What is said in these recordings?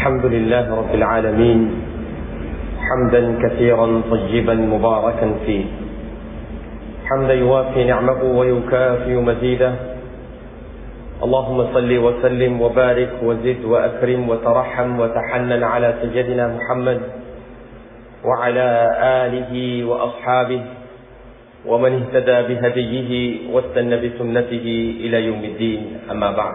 الحمد لله رب العالمين حمدا كثيرا طيبا مباركا فيه حمدا يوافي نعمه ويكافئ مزيده اللهم صل وسلم وبارك وزد واكرم وترحم وتحنن على سيدنا محمد وعلى اله واصحابه ومن اهتدى بهديه واستنى بسنته الى يوم الدين اما بعد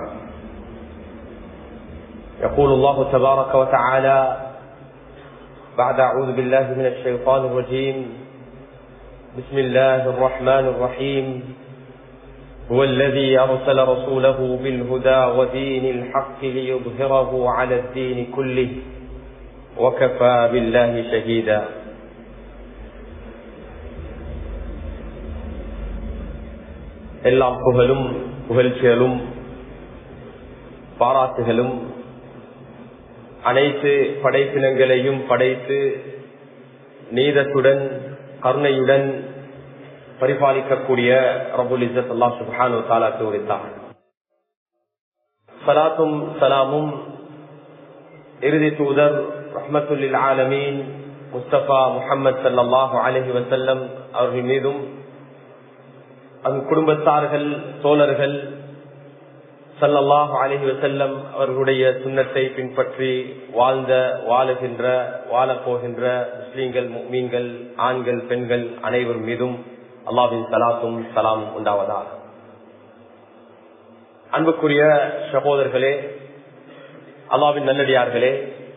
يقول الله تبارك وتعالى بعد اعوذ بالله من الشيطان الرجيم بسم الله الرحمن الرحيم هو الذي ارسل رسوله بالهدى ودين الحق ليظهره على الدين كله وكفى بالله شهيدا எல்லாம் புகழும் புகழ்ச்சிகளும் பாராட்டுகளும் அனைத்து படைப்பினங்களையும் படைத்து நீதத்துடன் கருணையுடன் பரிபாலிக்கக்கூடிய ரபுல் இசத் அல்லா சுபானு தாலாக்கு உரித்தார் சலாத்தும் சலாமும் இறுதி தூதர் ரஹமத்துல்லில் ஆலமீன் முஸ்தபா முகமது சல்லாஹூ அலஹி வசல்லம் அவர்கள் மீதும் அதன் குடும்பத்தார்கள் தோழர்கள் சல்லல்லாஹ் அலஹி வசல்லம் அவர்களுடைய சுண்ணத்தை பின்பற்றி வாழ்ந்த வாழுகின்ற வாழப்போகின்ற முஸ்லீம்கள் மீன்கள் ஆண்கள் பெண்கள் அனைவர் மீதும் அல்லாவின் சலாத்தும் சலாமும் உண்டாவதாக அன்புக்குரிய சகோதரர்களே அல்லாவின் நல்லடியார்களே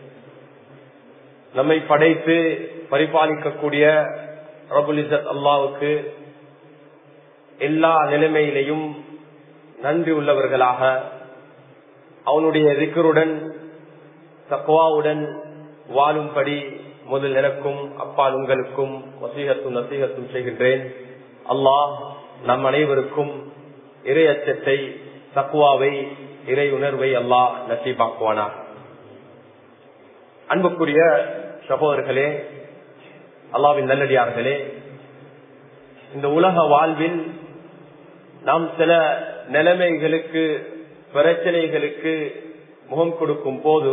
நம்மை படைத்து பரிபாலிக்கக்கூடிய ரபுல் இசத் அல்லாவுக்கு எல்லா நிலைமையிலையும் நன்றி உள்ளவர்களாக அவனுடைய திக்கருடன் தக்குவாவுடன் வாழும்படி முதல் எனக்கும் அப்பால் உங்களுக்கும் வசீகத்தும் நசீகத்தும் செய்கின்றேன் அல்லாஹ் நம் அனைவருக்கும் இறை அச்சத்தை தக்குவாவை இறை உணர்வை அல்லாஹ் நசீபாக்குவானா அன்புக்குரிய சகோதரர்களே அல்லாவின் நல்லடியார்களே இந்த உலக வாழ்வில் நாம் சில நிலைமைகளுக்கு பிரச்சனைகளுக்கு முகம் கொடுக்கும் போது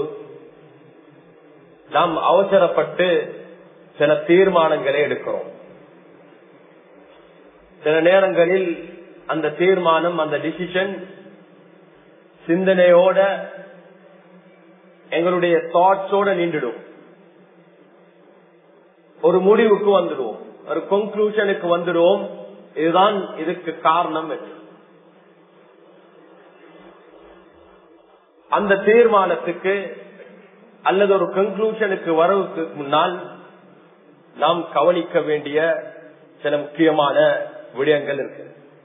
நாம் அவசரப்பட்டு சில தீர்மானங்களை எடுக்கிறோம் சில நேரங்களில் அந்த தீர்மானம் அந்த டிசிஷன் சிந்தனையோட எங்களுடைய தாட்ஸோட நின்றுடும் ஒரு முடிவுக்கு வந்துடுவோம் ஒரு கொன்க்ளூஷனுக்கு வந்துடுவோம் இதுதான் இதுக்கு காரணம் அந்த தீர்மானத்துக்கு அல்லது ஒரு கன்க்ளூஷனுக்கு வரவுக்கு முன்னால் நாம் கவனிக்க வேண்டிய சில முக்கியமான விடயங்கள் இருக்கு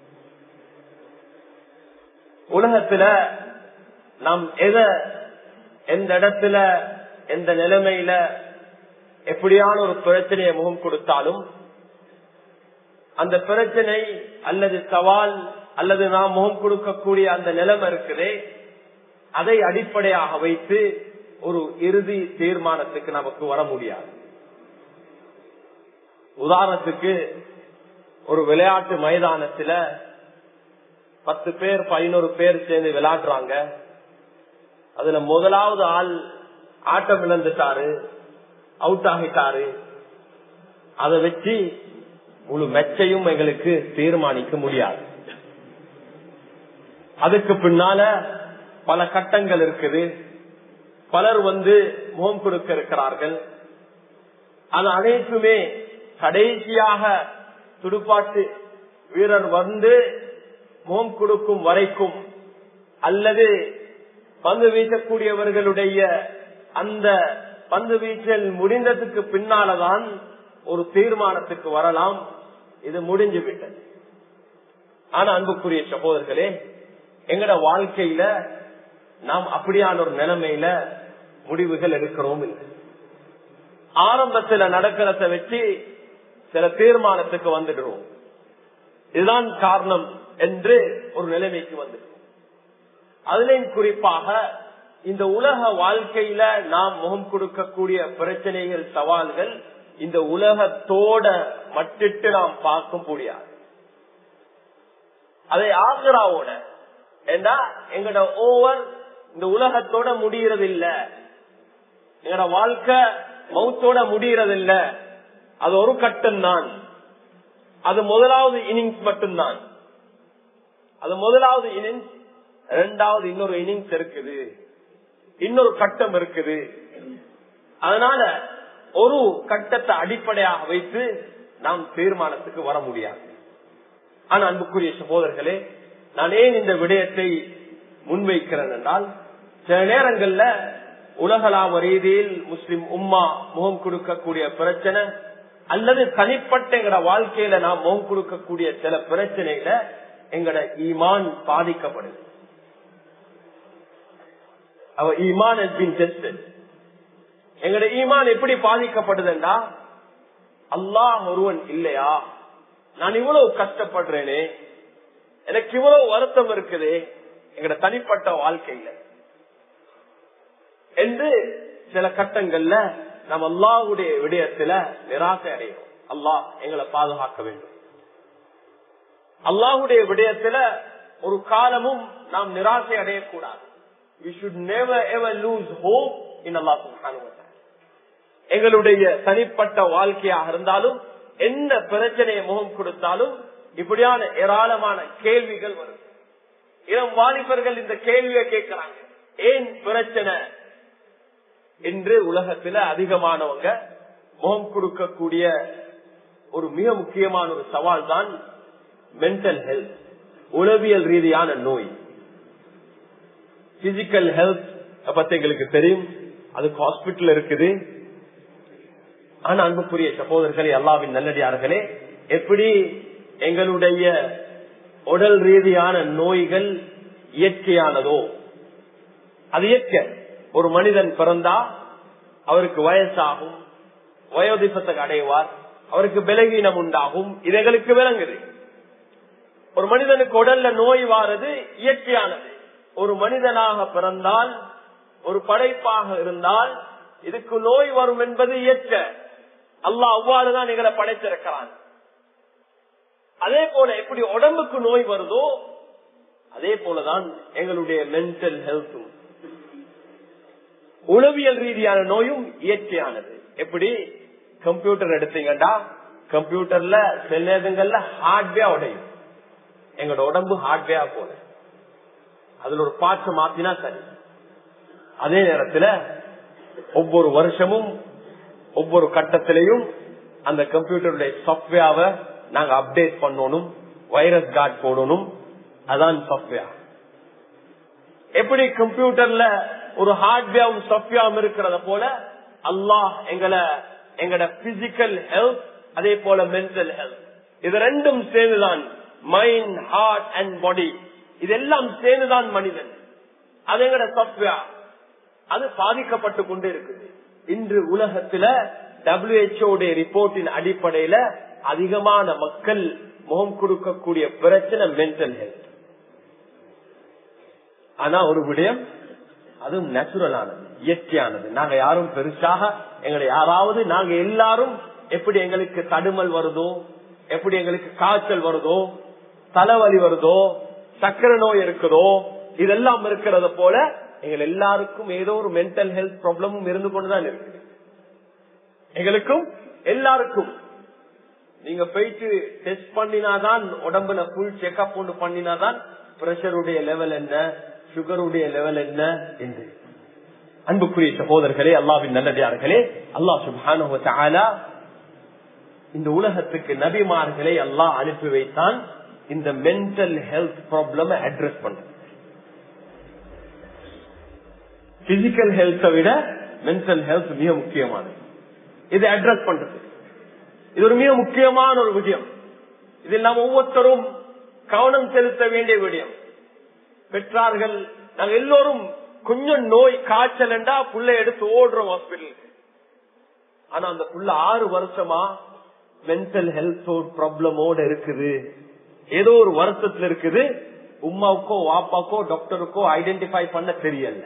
உலகத்துல நாம் எத எந்த இடத்துல எந்த நிலைமையில எப்படியான ஒரு பிரச்சனையை முகம் கொடுத்தாலும் அந்த பிரச்சனை அல்லது சவால் அல்லது நாம் முகம் கொடுக்கக்கூடிய அந்த நிலைமை இருக்குதே அதை அடிப்படையாக வைத்து ஒரு இறுதி தீர்மானத்துக்கு நமக்கு வர முடியாது உதாரணத்துக்கு ஒரு விளையாட்டு மைதானத்துல பத்து பேர் பதினோரு பேர் சேர்ந்து விளையாடுறாங்க அதுல முதலாவது ஆள் ஆட்டம் இழந்துட்டாரு அவுட் ஆகிட்டாரு அதை வச்சு முழு மெச்சையும் எங்களுக்கு தீர்மானிக்க முடியாது அதுக்கு பின்னால பல கட்டங்கள் இருக்குது பலர் வந்து முகம் கொடுக்க இருக்கிறார்கள் அது அனைத்துமே கடைசியாக துடுப்பாட்டு வீரர் வந்து முகம் கொடுக்கும் வரைக்கும் அல்லது பந்து வீசக்கூடியவர்களுடைய அந்த பந்து வீச்சல் முடிந்ததுக்கு பின்னாலதான் ஒரு தீர்மானத்துக்கு வரலாம் இது முடிஞ்சு விட்டது ஆனா அன்புக்குரிய சகோதரர்களே எங்கட வாழ்க்கையில நாம் அப்படியான ஒரு நிலைமையில முடிவுகள் எடுக்கிறோம் இல்லை ஆரம்பத்துல நடக்கிறத வச்சு சில தீர்மானத்துக்கு வந்துடுறோம் இதுதான் காரணம் என்று ஒரு நிலைமைக்கு வந்துடும் அதுலயும் குறிப்பாக இந்த உலக வாழ்க்கையில நாம் முகம் கொடுக்கக்கூடிய பிரச்சனைகள் சவால்கள் இந்த உலகத்தோட மட்டிட்டு நாம் பார்க்க முடியாது அதை ஆக்ராவோட ஏண்டா எங்கட ஓவர் இந்த உலகத்தோட முடியறது இல்ல எங்களோட வாழ்க்கை மௌத்தோட முடியறதில்ல அது ஒரு கட்டம் தான் அது முதலாவது இன்னிங்ஸ் மட்டும்தான் அது முதலாவது இன்னிங்ஸ் இரண்டாவது இன்னொரு இன்னிங்ஸ் இருக்குது இன்னொரு கட்டம் இருக்குது அதனால ஒரு கட்டத்தை அடிப்படையாக வைத்து நாம் தீர்மானத்துக்கு வர முடியாது ஆனா அன்புக்குரிய சகோதரர்களே நான் ஏன் இந்த விடயத்தை முன்வைக்கிறேன் என்றால் சில நேரங்கள்ல உலகளாவ ரீதியில் முஸ்லிம் உம்மா முகம் கொடுக்கக்கூடிய பிரச்சனை அல்லது தனிப்பட்ட எங்கட வாழ்க்கையில நாம் முகம் கொடுக்கக்கூடிய சில பிரச்சனைகளை எங்கட ஈமான் பாதிக்கப்படுது அவ ஈமான் has been tested. எங்கட ஈமான் எப்படி பாதிக்கப்படுதுன்னா அல்லாஹ் ஒருவன் இல்லையா நான் இவ்வளவு கஷ்டப்படுறேனே எனக்கு இவ்வளவு வருத்தம் இருக்குது எங்கட தனிப்பட்ட வாழ்க்கையில என்று சில கட்டங்கள்ல நம்ம அல்லாஹுடைய விடயத்துல நிராசை அடையும் அல்லாஹ் எங்களை பாதுகாக்க வேண்டும் அல்லாஹுடைய விடயத்துல ஒரு காலமும் நாம் நிராசை அடையக்கூடாது we should never ever lose hope in Allah subhanahu wa ta'ala எங்களுடைய தனிப்பட்ட வாழ்க்கையாக இருந்தாலும் என்ன பிரச்சனையை முகம் கொடுத்தாலும் இப்படியான ஏராளமான கேள்விகள் வரும் இளம் வாலிபர்கள் இந்த கேள்வியை கேட்கிறாங்க ஏன் பிரச்சனை என்று உலகத்துல அதிகமானவங்க முகம் கொடுக்கக்கூடிய ஒரு மிக முக்கியமான ஒரு சவால் தான் மென்டல் ஹெல்த் உளவியல் ரீதியான நோய் பிசிக்கல் ஹெல்த் பத்தி எங்களுக்கு தெரியும் அதுக்கு ஹாஸ்பிட்டல் இருக்குது ஆனா அன்புக்குரிய சகோதரர்களே அல்லாவின் நல்லடியார்களே எப்படி எங்களுடைய உடல் ரீதியான நோய்கள் இயற்கையானதோ அது இயற்கை ஒரு மனிதன் பிறந்தா அவருக்கு வயசாகும் வயோதிபத்துக்கு அடைவார் அவருக்கு பலவீனம் உண்டாகும் இது எங்களுக்கு விளங்குது ஒரு மனிதனுக்கு உடல்ல நோய் வாரது இயற்கையானது ஒரு மனிதனாக பிறந்தால் ஒரு படைப்பாக இருந்தால் இதுக்கு நோய் வரும் என்பது இயற்கை அல்லாஹ் அவ்வாறுதான் எங்களை படைத்திருக்கிறான் அதே போல எப்படி உடம்புக்கு நோய் வருதோ அதே போலதான் எங்களுடைய மென்டல் ஹெல்த்தும் உளவியல் ரீதியான நோயும் இயற்கையானது எப்படி கம்ப்யூட்டர் எடுத்தீங்கடா கம்ப்யூட்டர்ல சில நேரங்கள்ல ஹார்ட்வேர் உடையும் எங்களோட உடம்பு ஹார்ட்வேர் போல அதுல ஒரு பாட்டு மாத்தினா சரி அதே நேரத்துல ஒவ்வொரு வருஷமும் ஒவ்வொரு கட்டத்திலையும் அந்த கம்ப்யூட்டருடைய சாப்ட்வேரை நாங்க அப்டேட் பண்ணணும் வைரஸ் கார்டு போடணும் அதான் சாப்ட்வேர் எப்படி கம்ப்யூட்டர்ல ஒரு ஹார்ட்வேரும் சாப்ட்வேரும் இருக்கிறத போல அல்லாஹ் எங்களை எங்கட பிசிக்கல் ஹெல்த் அதே போல மென்டல் ஹெல்த் இது ரெண்டும் சேர்ந்துதான் மைண்ட் ஹார்ட் அண்ட் பாடி இதெல்லாம் சேர்ந்துதான் மனிதன் அது எங்கட சாப்ட்வேர் அது பாதிக்கப்பட்டு கொண்டே இருக்குது இன்று உலகத்துல டபிள்யூஹெச்ஓ ரிப்போர்ட்டின் அடிப்படையில அதிகமான மக்கள் முகம் கொடுக்கக்கூடிய பிரச்சனை மென்டல் ஹெல்த் ஆனா ஒரு விடயம் அதுவும் நேச்சுரலானது இயற்கையானது நாங்க யாரும் பெருசாக எங்களை யாராவது நாங்க எல்லாரும் எப்படி எங்களுக்கு தடுமல் வருதோ எப்படி எங்களுக்கு காய்ச்சல் வருதோ தலைவலி வருதோ சக்கரை நோய் இருக்குதோ இதெல்லாம் இருக்கிறத போல எங்கள் எல்லாருக்கும் ஏதோ ஒரு மென்டல் ஹெல்த் ப்ராப்ளமும் இருந்து கொண்டுதான் இருக்கு எங்களுக்கும் எல்லாருக்கும் நீங்க போயிட்டு டெஸ்ட் பண்ணினாதான் உடம்புல ஃபுல் செக்அப் ஒன்று பண்ணினாதான் பிரஷருடைய லெவல் என்ன சுகருடைய லெவல் என்ன என்று அன்புக்குரிய சகோதரர்களே அல்லாவின் நல்லதார்களே அல்லாஹ் சுபானு இந்த உலகத்துக்கு நபிமார்களை அல்லாஹ் அனுப்பி வைத்தான் இந்த மென்டல் ஹெல்த் ப்ராப்ளம் அட்ரஸ் பண்ற பிசிக்கல் ஹெல்த்தை விட மென்டல் ஹெல்த் மிக முக்கியமானது இதை அட்ரஸ் பண்றது இது ஒரு மிக முக்கியமான ஒரு விஷயம் இதில் நாம் ஒவ்வொருத்தரும் கவனம் செலுத்த வேண்டிய விடயம் பெற்றார்கள் நாங்கள் எல்லோரும் கொஞ்சம் நோய் காய்ச்சல் என்றா புள்ள எடுத்து ஓடுறோம் ஹாஸ்பிட்டலுக்கு ஆனா அந்த புள்ள ஆறு வருஷமா மென்டல் ஹெல்த் ப்ராப்ளமோட இருக்குது ஏதோ ஒரு வருத்தத்துல இருக்குது உமாவுக்கோ வாப்பாக்கோ டாக்டருக்கோ ஐடென்டிஃபை பண்ண தெரியல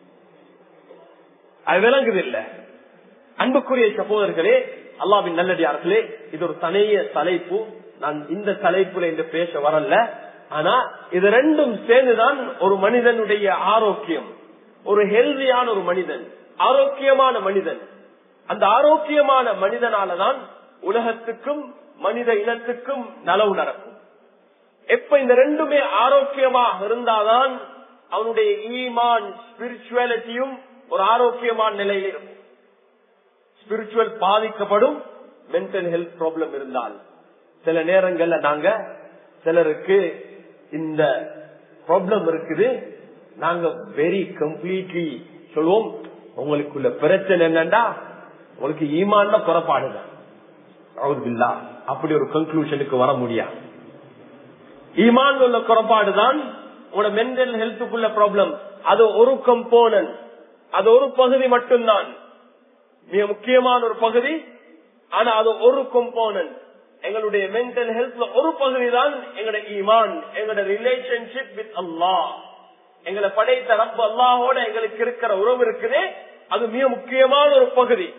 அது விளங்குது இல்ல அன்புக்குரிய சகோதரர்களே அல்லாவின் நல்லடியார்களே இது ஒரு தனிய தலைப்பு நான் இந்த தலைப்புல இந்த பேச வரல ஆனா இது ரெண்டும் சேர்ந்துதான் ஒரு மனிதனுடைய ஆரோக்கியம் ஒரு ஹெல்தியான ஒரு மனிதன் ஆரோக்கியமான மனிதன் அந்த ஆரோக்கியமான மனிதனாலதான் உலகத்துக்கும் மனித இனத்துக்கும் நலவு நடக்கும் எப்ப இந்த ரெண்டுமே ஆரோக்கியமாக இருந்தாதான் அவனுடைய ஈமான் ஸ்பிரிச்சுவாலிட்டியும் ஒரு ஆரோக்கியமான நிலையில் இருக்கும் ஸ்பிரிச்சுவல் பாதிக்கப்படும் மென்டல் ஹெல்த் ப்ராப்ளம் இருந்தால் சில நேரங்கள்ல நாங்க சிலருக்கு இந்த ப்ராப்ளம் இருக்குது நாங்க வெரி கம்ப்ளீட்லி சொல்லுவோம் உங்களுக்குள்ள பிரச்சனை என்னண்டா உங்களுக்கு ஈமான புறப்பாடுதான் அவுதுபில்லா அப்படி ஒரு கன்க்ளூஷனுக்கு வர முடியாது ஈமான் உள்ள குறப்பாடுதான் உங்களோட மென்டல் ஹெல்த்துக்குள்ள ப்ராப்ளம் அது ஒரு கம்போனன்ட் அது ஒரு பகுதி மட்டும்தான் மிக முக்கியமான ஒரு பகுதி ஆனா அது ஒரு கம்போனன்ட் எங்களுடைய மென்டல் ஹெல்த்ல ஒரு பகுதி தான் எங்களோட ஈமான் எங்களோட ரிலேஷன்ஷிப் வித் அல்லாஹ் எங்களை படைத்த ரப்ப அல்லாஹோட எங்களுக்கு இருக்கிற உறவு இருக்குதே அது மிக முக்கியமான ஒரு பகுதி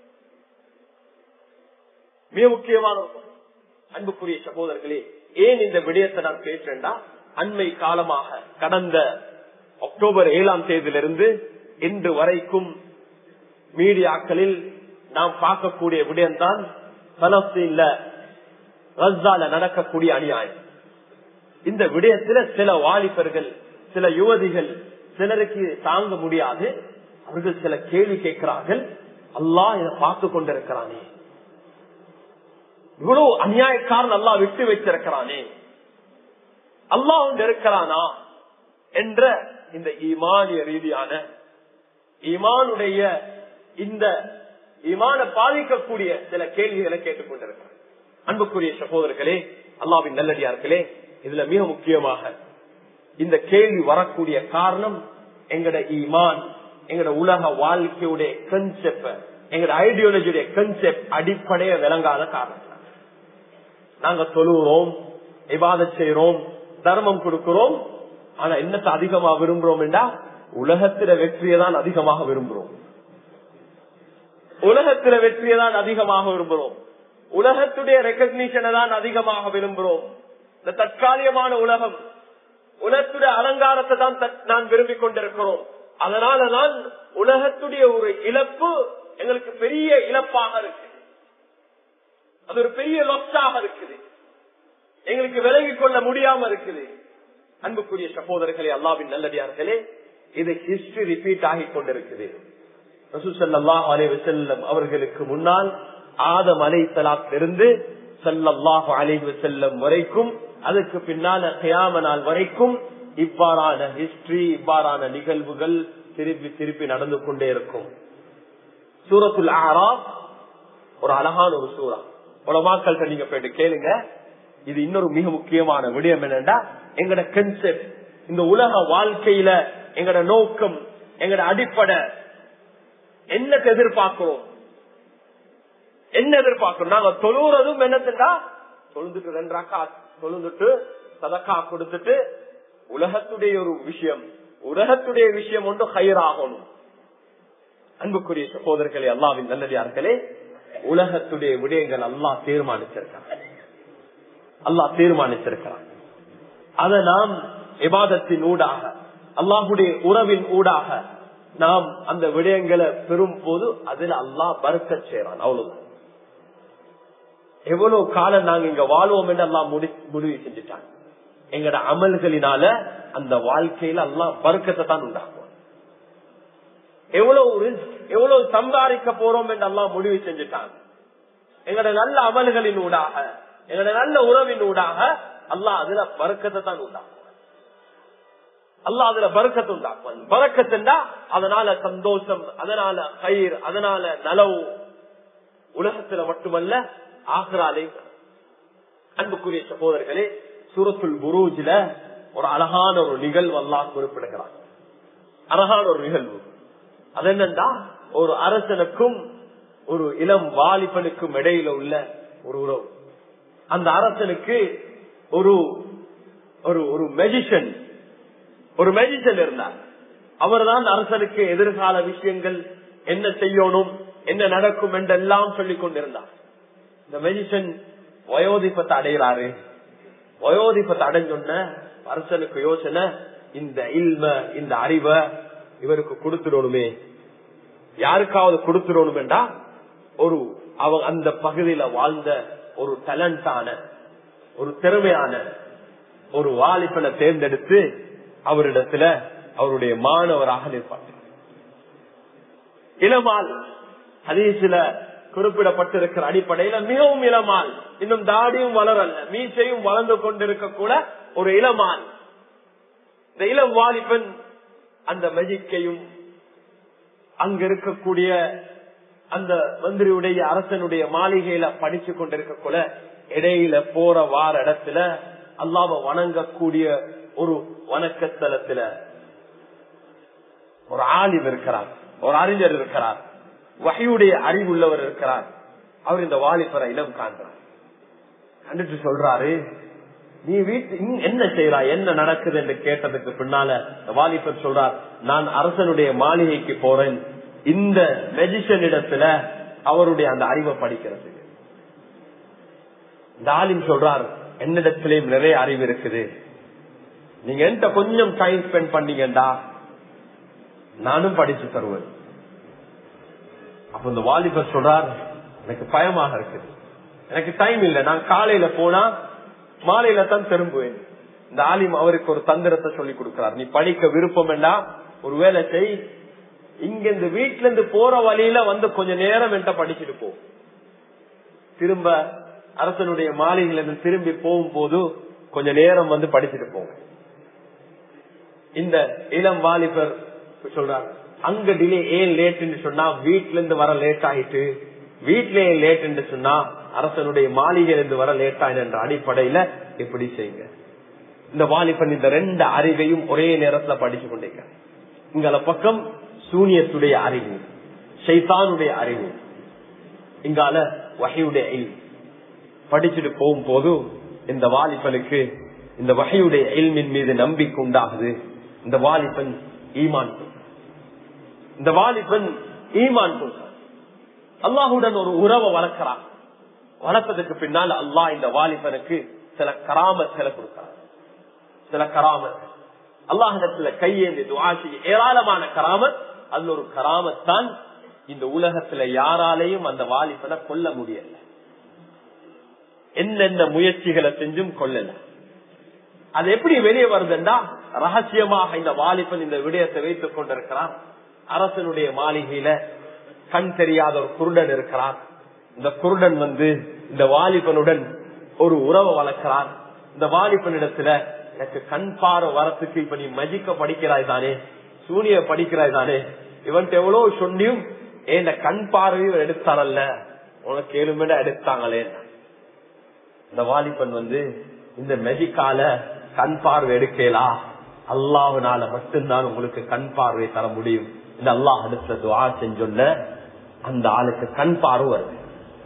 மிக முக்கியமான ஒரு பகுதி அன்புக்குரிய சகோதரர்களே ஏன் இந்த விடயத்தை நான் பேசுறேன்டா அண்மை காலமாக கடந்த அக்டோபர் ஏழாம் தேதியிலிருந்து இன்று வரைக்கும் மீடியாக்களில் நாம் பார்க்கக்கூடிய விடயம்தான் பலஸ்தீன்ல ரஸ்ஸால நடக்கக்கூடிய அநியாயம் இந்த விடயத்துல சில வாலிபர்கள் சில யுவதிகள் சிலருக்கு தாங்க முடியாது அவர்கள் சில கேள்வி கேட்கிறார்கள் அல்லாஹ் இதை பார்த்து கொண்டிருக்கிறானே இவ்வளவு அநியாயக்காரன் அல்லா விட்டு வச்சிருக்கிறானே அல்லாஹ் ஒன்று இருக்கிறானா என்ற இந்த ஈமானிய ரீதியான ஈமானுடைய இந்த ஈமான பாதிக்கக்கூடிய சில கேள்விகளை கேட்டுக்கொண்டிருக்கிறார் அன்புக்குரிய சகோதரர்களே அல்லாவின் நல்லடியார்களே இதுல மிக முக்கியமாக இந்த கேள்வி வரக்கூடிய காரணம் எங்கட ஈமான் எங்கட உலக வாழ்க்கையுடைய கன்செப்ட் எங்கட ஐடியாலஜியுடைய கன்செப்ட் அடிப்படைய விளங்காத காரணம் நாங்க தொழுகிறோம் விவாத செய்யறோம் தர்மம் கொடுக்கிறோம் ஆனா என்னத்தை அதிகமா விரும்புறோம் என்றா உலகத்தில வெற்றியை தான் அதிகமாக விரும்புறோம் உலகத்தில வெற்றியை தான் அதிகமாக விரும்புறோம் உலகத்துடைய ரெக்கக்னிஷனை தான் அதிகமாக விரும்புறோம் இந்த தற்காலிகமான உலகம் உலகத்துடைய அலங்காரத்தை தான் நான் விரும்பிக் கொண்டிருக்கிறோம் அதனாலதான் உலகத்துடைய ஒரு இழப்பு எங்களுக்கு பெரிய இழப்பாக இருக்கு அது ஒரு பெரிய லொஸ்டாக இருக்குது எங்களுக்கு விலகிக் கொள்ள முடியாம இருக்குது அன்புக்குரிய சகோதரர்களே அல்லாவின் நல்லடியார்களே இது ஹிஸ்டரி ரிப்பீட் ஆகி கொண்டிருக்குது ரசூசல்லாஹ் அலே வசல்லம் அவர்களுக்கு முன்னால் ஆதம் அலை சலாத்திலிருந்து சல்லல்லாஹு அலைஹி வசல்லம் வரைக்கும் அதுக்கு பின்னால கயாம நாள் வரைக்கும் இவ்வாறான ஹிஸ்டரி இவ்வாறான நிகழ்வுகள் திருப்பி திருப்பி நடந்து கொண்டே இருக்கும் சூரத்துல் ஆராப் ஒரு அழகான ஒரு சூறா உலமாக்கள்கிட்ட நீங்க போயிட்டு கேளுங்க இது இன்னொரு மிக முக்கியமான விடயம் என்னன்னா எங்கட கன்செப்ட் இந்த உலக வாழ்க்கையில எங்கட நோக்கம் எங்கட அடிப்படை என்னத்தை எதிர்பார்க்கிறோம் என்ன எதிர்பார்க்கிறோம் நாங்க தொழுறதும் என்னத்துண்டா தொழுந்துட்டு ரெண்டாக்கா தொழுந்துட்டு சதக்கா கொடுத்துட்டு உலகத்துடைய ஒரு விஷயம் உலகத்துடைய விஷயம் ஒன்று ஹயராகணும் அன்புக்குரிய சகோதரர்களே அல்லாவின் நல்லதார்களே உலகத்துடைய விடயங்கள் அல்லாஹ் தீர்மானிச்சிருக்கான் அல்லாஹ் தீர்மானிச்சிருக்கிறான் அதை நாம் விவாதத்தின் ஊடாக அல்லாஹுடைய உறவின் ஊடாக நாம் அந்த விடயங்களை பெறும் போது அதுல அல்லாஹ் பருக்க செய்யறான் அவ்வளவுதான் எவ்வளவு காலம் நாங்க இங்க வாழ்வோம் என்று எல்லாம் முடிவு செஞ்சுட்டாங்க எங்கட அமல்களினால அந்த வாழ்க்கையில எல்லாம் பருக்கத்தை தான் உண்டாக்குவோம் எவ்வளவு எவ்வளவு சம்பாதிக்க போறோம் என்று எல்லாம் முடிவு செஞ்சுட்டாங்க எங்கட நல்ல அமல்களின் ஊடாக எங்கட நல்ல உறவின் ஊடாக அல்லாஹ் அதுல பறக்கத்தை தான் உண்டாக்குவான் அல்லாஹ் அதுல பறக்கத்தை உண்டாக்குவான் பறக்கத்துண்டா அதனால சந்தோஷம் அதனால கயிர் அதனால நலவு உலகத்துல மட்டுமல்ல ஆகிறாலே அன்புக்குரிய சகோதரர்களே சூரத்துல் குரூஜில ஒரு அழகான ஒரு நிகழ்வு அல்லாஹ் குறிப்பிடுகிறான் அழகான ஒரு நிகழ்வு அது என்னன்னா ஒரு அரசனுக்கும் ஒரு இளம் வாலிபனுக்கும் இடையில உள்ள ஒரு உறவு அந்த அரசனுக்கு ஒரு ஒரு ஒரு மெஜிஷன் ஒரு மெஜிஷன் இருந்தார் அவர்தான் அரசனுக்கு எதிர்கால விஷயங்கள் என்ன செய்யணும் என்ன நடக்கும் என்றெல்லாம் சொல்லிக் கொண்டிருந்தார் இந்த மெஜிஷன் வயோதிபத்தை அடைகிறாரு வயோதிபத்தை அடைஞ்சொன்ன அரசனுக்கு யோசனை இந்த இல்ம இந்த அறிவை இவருக்கு கொடுத்துடணுமே யாருக்காவது கொடுத்துடணும் என்றா ஒரு அவ அந்த பகுதியில வாழ்ந்த ஒரு டேலண்டான ஒரு திறமையான ஒரு வாலிபனை தேர்ந்தெடுத்து அவரிடத்துல அவருடைய மாணவராக நிற்பார் இளமால் ஹதீசில குறிப்பிடப்பட்டிருக்கிற அடிப்படையில மிகவும் இளமால் இன்னும் தாடியும் வளரல்ல மீசையும் வளர்ந்து கொண்டிருக்க கூட ஒரு இளமான் இந்த இளம் வாலிபன் அந்த மெஜிக்கையும் அங்க இருக்கக்கூடிய அந்த மந்திரியுடைய அரசனுடைய மாளிகையில படிச்சு கொண்டிருக்க கூட இடையில போற வார இடத்துல அல்லாம வணங்கக்கூடிய ஒரு வணக்கத்தலத்துல ஒரு ஆலிம் இருக்கிறார் ஒரு அறிஞர் இருக்கிறார் வகையுடைய அறிவுள்ளவர் இருக்கிறார் அவர் இந்த வாலிபரை இனம் காண்றார் கண்டுட்டு சொல்றாரு நீ வீட்டு இங்க என்ன செய்யறாய் என்ன நடக்குது என்று கேட்டதுக்கு பின்னால இந்த வாலிபர் சொல்றார் நான் அரசனுடைய மாளிகைக்கு போறேன் இந்த மெஜிஷன் இடத்துல அவருடைய அந்த அறிவை படிக்கிறது இந்த ஆலிம் சொல்றார் என்னிடத்திலேயும் நிறைய அறிவு இருக்குது நீங்க என்கிட்ட கொஞ்சம் டைம் ஸ்பெண்ட் பண்ணீங்கடா நானும் படிச்சு தருவேன் அப்ப இந்த வாலிபர் சொல்றார் எனக்கு பயமாக இருக்குது எனக்கு டைம் இல்லை நான் காலையில போனா மாலையில தான் திரும்புவேன் இந்த ஆலிம் அவருக்கு ஒரு தந்திரத்தை சொல்லி கொடுக்கிறார் நீ படிக்க விருப்பம் வேண்டாம் ஒரு வேலை செய் இங்க இந்த வீட்டுல இருந்து போற வழியில வந்து கொஞ்ச நேரம் என்கிட்ட படிச்சுட்டு போ திரும்ப அரசனுடைய மாளிகையில இருந்து திரும்பி போகும்போது கொஞ்ச நேரம் வந்து படிச்சுட்டு போங்க இந்த இளம் வாலிபர் சொல்றாங்க அங்க டிலே ஏன் லேட்னு சொன்னா வீட்டுல இருந்து வர லேட் ஆயிட்டு வீட்டுல ஏன் லேட் சொன்னா அரசனுடைய மாளிகையில இருந்து வர லேட் ஆயின என்ற அடிப்படையில இப்படி செய்யுங்க இந்த வாலிபன் இந்த ரெண்டு அறிவையும் ஒரே நேரத்துல படிச்சு கொண்டிருக்க இங்கால பக்கம் சூனியத்துடைய அறிவு ஷைத்தானுடைய அறிவு இங்கால வகையுடைய படிச்சுட்டு போகும்போது இந்த வாலிபனுக்கு இந்த வகையுடைய எல்மின் மீது நம்பிக்கை உண்டாகுது இந்த வாலிபன் ஈமான் இந்த வாலிபன் ஈமான் கொள்றான் அல்லாஹுடன் ஒரு உறவை வளர்க்கிறான் வளர்த்ததுக்கு பின்னால் அல்லாஹ் இந்த வாலிபனுக்கு சில கராமத்துல கொடுக்கிறான் சில கராமத் அல்லாஹிடத்துல கையேந்தி துவா செய்ய ஏராளமான கராமத் அதுல ஒரு கராமத்தான் இந்த உலகத்துல யாராலையும் அந்த வாலிபனை கொல்ல முடியல என்னென்ன முயற்சிகளை செஞ்சும் கொள்ளல அது எப்படி வெளியே வருதுன்னா ரகசியமாக இந்த வாலிபன் இந்த விடயத்தை வைத்துக் கொண்டிருக்கிறான் அரசனுடைய மாளிகையில கண் தெரியாத ஒரு குருடன் இருக்கிறான் இந்த குருடன் வந்து இந்த வாலிபனுடன் ஒரு உறவை வளர்க்கிறான் இந்த வாலிபனிடத்துல எனக்கு கண் பார்வை வரத்துக்கு இப்ப நீ மஜிக்க படிக்கிறாய் தானே சூனிய படிக்கிறாய் தானே இவன்ட்டு எவ்வளவு சொன்னியும் ஏன் கண் பார்வையும் எடுத்தானல்ல உனக்கு ஏழுமேட எடுத்தாங்களே இந்த வாலிபன் வந்து இந்த மெஜிக்கால கண் பார்வை எடுக்கலா அல்லாஹுனால மட்டும்தான் உங்களுக்கு கண் பார்வை தர முடியும் இந்த அல்லாஹ் அடுத்த துவா செஞ்சொன்ன அந்த ஆளுக்கு கண் பார்வை வருது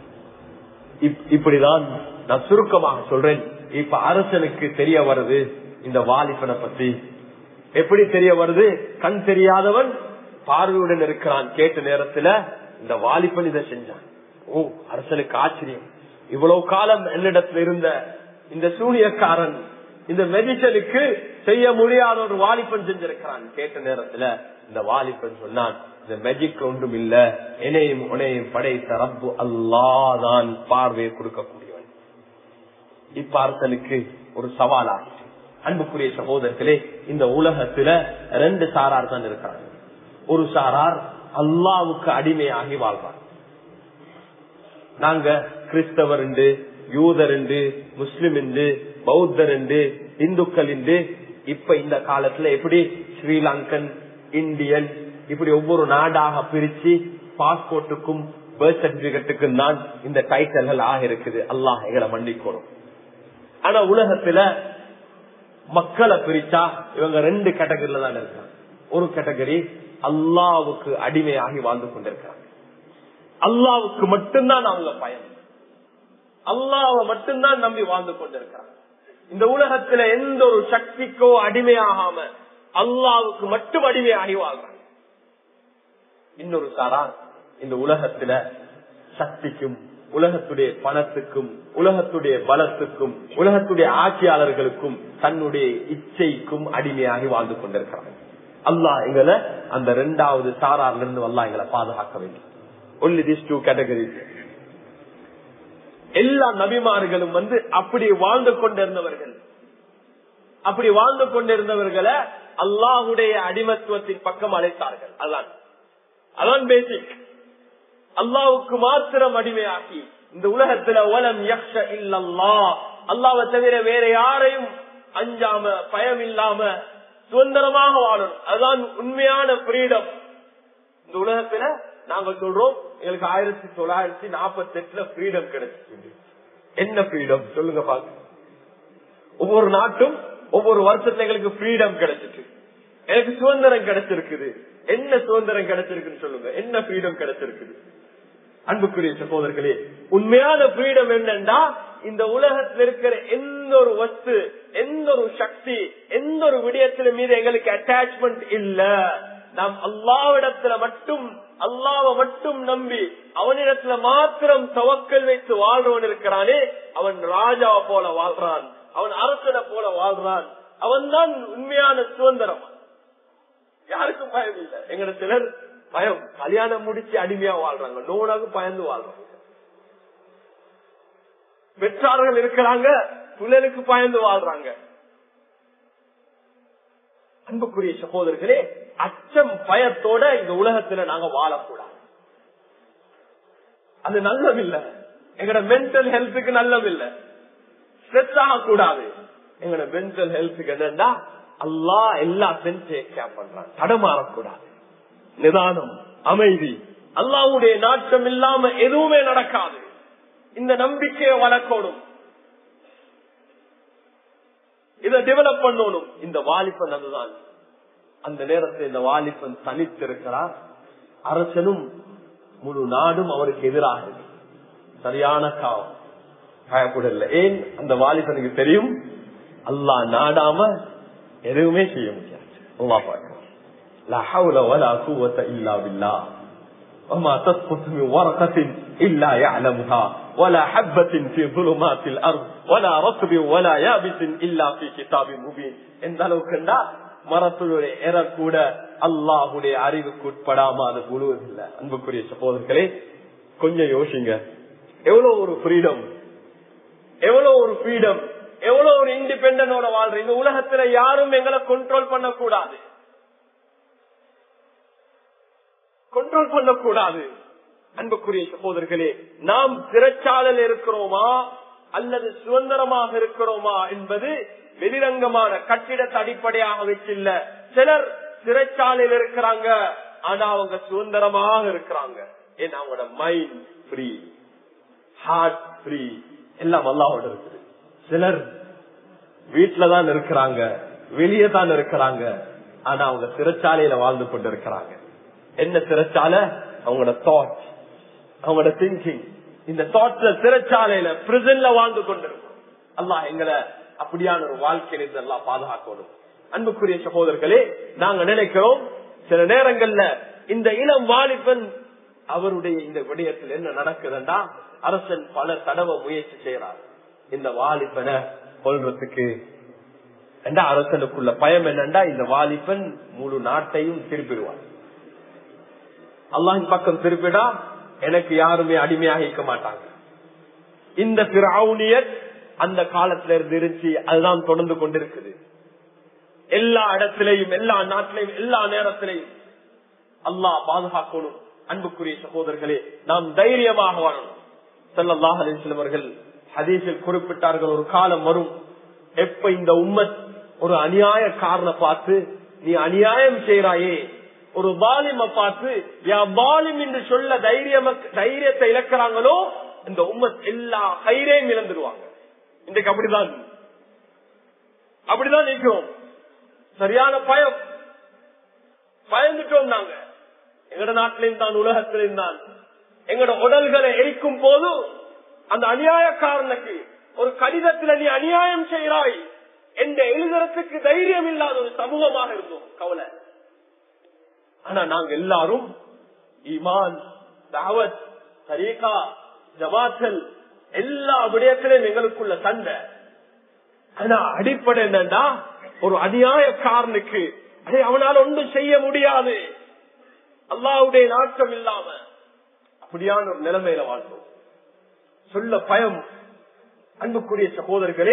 இப்படிதான் நான் சுருக்கமாக சொல்றேன் இப்ப அரசனுக்கு தெரிய வருது இந்த வாலிபனை பத்தி எப்படி தெரிய வருது கண் தெரியாதவன் பார்வையுடன் இருக்கிறான் கேட்ட நேரத்துல இந்த வாலிபன் இதை செஞ்சான் ஓ அரசனுக்கு ஆச்சரியம் இவ்வளவு காலம் என்னிடத்துல இருந்த இந்த சூனியக்காரன் இந்த மெடிசனுக்கு செய்ய முடியாத ஒரு வாலிபன் செஞ்சிருக்கிறான் கேட்ட நேரத்துல இந்த வாலிபன் சொன்னான் இந்த மெஜிக் ஒன்றும் இல்ல என்னையும் உனையும் படைத்த ரப்பு அல்லாதான் பார்வையை கொடுக்கக்கூடியவன் இப்ப அரசனுக்கு ஒரு சவாலாச்சு அன்புக்குரிய சகோதரத்திலே இந்த உலகத்துல ரெண்டு சாரார் தான் இருக்கிறாங்க ஒரு சாரார் அல்லாவுக்கு அடிமையாகி வாழ்றாங்க நாங்க கிறிஸ்தவர் உண்டு யூதர் உண்டு முஸ்லிம் உண்டு பௌத்தர் உண்டு இந்துக்கள் உண்டு இப்ப இந்த காலத்துல எப்படி ஸ்ரீலங்கன் இந்தியன் இப்படி ஒவ்வொரு நாடாக பிரிச்சு பாஸ்போர்ட்டுக்கும் பர்த் சர்டிபிகேட்டுக்கும் தான் இந்த டைட்டல்கள் ஆக இருக்குது அல்லாஹ் எங்களை மன்னிக்கணும் ஆனா உலகத்துல மக்களை பிரிச்சா இவங்க ரெண்டு கேட்டகரியில தான் இருக்காங்க ஒரு கேட்டகரி அல்லாவுக்கு அடிமையாகி வாழ்ந்து கொண்டிருக்காங்க அல்லாவுக்கு மட்டும்தான் அவங்க பயன் அல்லாவை மட்டும்தான் நம்பி வாழ்ந்து கொண்டிருக்கிறாங்க இந்த உலகத்துல எந்த ஒரு சக்திக்கோ அடிமையாகாம அல்லாவுக்கு மட்டும் அடிமையாகி வாழ்றாங்க இன்னொரு சாரா இந்த உலகத்துல சக்திக்கும் உலகத்துடைய பணத்துக்கும் உலகத்துடைய பலத்துக்கும் உலகத்துடைய ஆட்சியாளர்களுக்கும் தன்னுடைய இச்சைக்கும் அடிமையாகி வாழ்ந்து கொண்டிருக்கிறாங்க அல்லாஹ் எங்களை அந்த ரெண்டாவது சாரார்ல இருந்து அல்லா எங்களை பாதுகாக்க வேண்டும் ஒன்லி திஸ் டூ கேட்டகரிஸ் எல்லா நபிமார்களும் வந்து அப்படி வாழ்ந்து கொண்டிருந்தவர்கள் அப்படி வாழ்ந்து கொண்டிருந்தவர்களை அல்லாஹுடைய அடிமத்துவத்தின் பக்கம் அழைத்தார்கள் அதான் அதான் பேசிக் அல்லாவுக்கு மாத்திரம் அடிமையாக்கி இந்த உலகத்துல ஓலம் யக்ஷ இல்லல்லா அல்லாவை தவிர வேற யாரையும் அஞ்சாம பயம் இல்லாம சுதந்திரமாக வாழணும் அதுதான் உண்மையான ஃப்ரீடம் இந்த உலகத்துல நாங்க சொல்றோம் எங்களுக்கு ஆயிரத்தி தொள்ளாயிரத்தி நாற்பத்தி எட்டுல ஃப்ரீடம் கிடைச்சிருக்கு என்ன ஃப்ரீடம் சொல்லுங்க பாக்க ஒவ்வொரு நாட்டும் ஒவ்வொரு வருஷத்துல எங்களுக்கு ஃப்ரீடம் கிடைச்சிட்டு எனக்கு சுதந்திரம் கிடைச்சிருக்குது என்ன சுதந்திரம் கிடைச்சிருக்குன்னு சொல்லுங்க என்ன ஃப்ரீடம் கிடைச்சிருக்குது அன்புக்குரிய சகோதரர்களே உண்மையான ஃப்ரீடம் என்னன்னா இந்த உலகத்தில் இருக்கிற எந்த ஒரு வஸ்து எந்த ஒரு சக்தி எந்த ஒரு விடயத்தில மீது எங்களுக்கு அட்டாச்மெண்ட் இல்ல நாம் அல்லாவிடத்துல மட்டும் அல்லாவை மட்டும் நம்பி அவனிடத்துல மாத்திரம் தவக்கல் வைத்து வாழ்றவன் இருக்கிறானே அவன் ராஜாவை போல வாழ்றான் அவன் அரசனை போல வாழ்றான் அவன் தான் உண்மையான சுதந்திரம் யாருக்கும் பயம் இல்லை எங்கட சிலர் பயம் கல்யாணம் முடிச்சு அடிமையா வாழ்றாங்க நோனாக பயந்து வாழ்றாங்க பெற்றார்கள் இருக்கிறாங்க புள்ளலுக்கு பயந்து வாழ்றாங்க அன்புக்குரிய சகோதரர்களே அச்சம் பயத்தோட இந்த உலகத்துல நாங்க வாழக்கூடாது அது நல்லதில்லை எங்கட மென்டல் ஹெல்த்துக்கு நல்லதில்லை ஸ்ட்ரெஸ் ஆகக்கூடாது எங்கட மென்டல் ஹெல்த்துக்கு என்னன்னா அல்லா எல்லாத்தையும் டேக் கேர் பண்றான் தடமாறக்கூடாது நிதானம் அமைதி அல்லாவுடைய நாட்டம் இல்லாம எதுவுமே நடக்காது இந்த நம்பிக்கையை வளர்க்கணும் இதை டெவலப் பண்ணணும் இந்த வாலிபன் அதுதான் அந்த நேரத்தில் இந்த வாலிபன் தனித்திருக்கிறார் அரசனும் முழு நாடும் அவருக்கு எதிராக இருக்கு. சரியான காவம் பயப்படல ஏன் அந்த வாலிபனுக்கு தெரியும் அல்லாஹ் நாடாம எதுவுமே செய்ய முடியாது அல்லாஹ் பார்க்கணும் لا حول ولا قوة إلا بالله وما تسقط من ورقة إلا يعلمها ولا حبة في ظلمات الأرض ولا رطب ولا يابس إلا في كتاب مبين எந்த அளவுக்குண்டா மரத்துடைய எற கூட அல்லாஹுடைய அறிவுக்கு உட்படாம அது முழுவதில்லை அன்புக்குரிய சகோதரர்களே கொஞ்சம் யோசிங்க எவ்வளவு ஒரு ஃப்ரீடம் எவ்வளவு ஒரு ஃப்ரீடம் எவ்வளவு ஒரு இண்டிபெண்டனோட வாழ்ற இந்த உலகத்துல யாரும் எங்களை கண்ட்ரோல் பண்ணக்கூடாது கண்ட்ரோல் பண்ணக்கூடாது அன்புக்குரிய சகோதரர்களே நாம் சிறைச்சாலையில் இருக்கிறோமா அல்லது சுதந்திரமாக இருக்கிறோமா என்பது வெளிரங்கமான கட்டிடத்தை அடிப்படையாக வச்சில்ல சிலர் சிறைச்சாலையில் இருக்கிறாங்க ஆனா அவங்க சுதந்திரமாக இருக்கிறாங்க ஏன்னா அவங்களோட மைண்ட் ஃப்ரீ ஹார்ட் ஃப்ரீ எல்லாம் அல்லாவோட இருக்குது சிலர் வீட்டுலதான் இருக்கிறாங்க வெளியே தான் இருக்கிறாங்க ஆனா அவங்க சிறைச்சாலையில வாழ்ந்து கொண்டு இருக்கிறாங்க என்ன சிறைச்சாலை அவங்களோட தாட் அவங்களோட திங்கிங் இந்த தாட்ல சிறைச்சாலையில பிரிசன்ல வாழ்ந்து கொண்டிருக்கும் அல்லாஹ் எங்களை அப்படியான ஒரு வாழ்க்கையில எல்லாம் பாதுகாக்கணும் அன்புக்குரிய சகோதரர்களே நாங்க நினைக்கிறோம் சில நேரங்கள்ல இந்த இளம் வாலிபன் அவருடைய இந்த விடயத்தில் என்ன நடக்குதுன்னா அரசன் பல தடவை முயற்சி செய்யறார் இந்த வாலிபனை கொள்றதுக்கு என்றா அரசனுக்குள்ள பயம் என்னண்டா இந்த வாலிபன் முழு நாட்டையும் திருப்பிடுவார் அல்லாஹின் பக்கம் திருப்பிடா எனக்கு யாருமே அடிமையாக இருக்க மாட்டாங்க இந்த பிராவுனியர் அந்த காலத்துல இருந்து இருந்துச்சு அதுதான் தொடர்ந்து கொண்டிருக்குது எல்லா இடத்திலையும் எல்லா நாட்டிலையும் எல்லா நேரத்திலையும் அல்லாஹ் பாதுகாக்கணும் அன்புக்குரிய சகோதரர்களே நாம் தைரியமாக வாழணும் செல்லல்லாஹ் அலிஸ்லவர்கள் ஹதீஸில் குறிப்பிட்டார்கள் ஒரு காலம் வரும் எப்ப இந்த உம்மத் ஒரு அநியாய காரண பார்த்து நீ அநியாயம் செய்யறாயே ஒரு பாலிம பார்த்து யா பாலிம் என்று சொல்ல தைரியம் தைரியத்தை இழக்கிறாங்களோ இந்த உம்மத் எல்லா கயிறையும் இழந்துருவாங்க இன்றைக்கு அப்படிதான் அப்படிதான் நிற்கிறோம் சரியான பயம் பயந்துட்டோம் நாங்க எங்கட நாட்டிலையும் தான் உலகத்திலையும் தான் எங்கட உடல்களை எரிக்கும் போது அந்த அநியாயக்காரனுக்கு ஒரு கடிதத்துல நீ அநியாயம் செய்கிறாய் என்ற எழுதுறதுக்கு தைரியம் இல்லாத ஒரு சமூகமாக இருந்தோம் கவலை ஆனா நாங்க எல்லாரும் ஈமான் தாவத் தரீகா ஜமாத்தல் எல்லா விடயத்திலையும் எங்களுக்குள்ள சண்டை ஆனா அடிப்படை என்னன்னா ஒரு அநியாயக்காரனுக்கு அதை அவனால் ஒன்றும் செய்ய முடியாது அல்லாவுடைய நாட்டம் இல்லாம அப்படியான ஒரு நிலைமையில வாழ்ந்தோம் சொல்ல பயம் அன்புக்குரிய சகோதரர்களே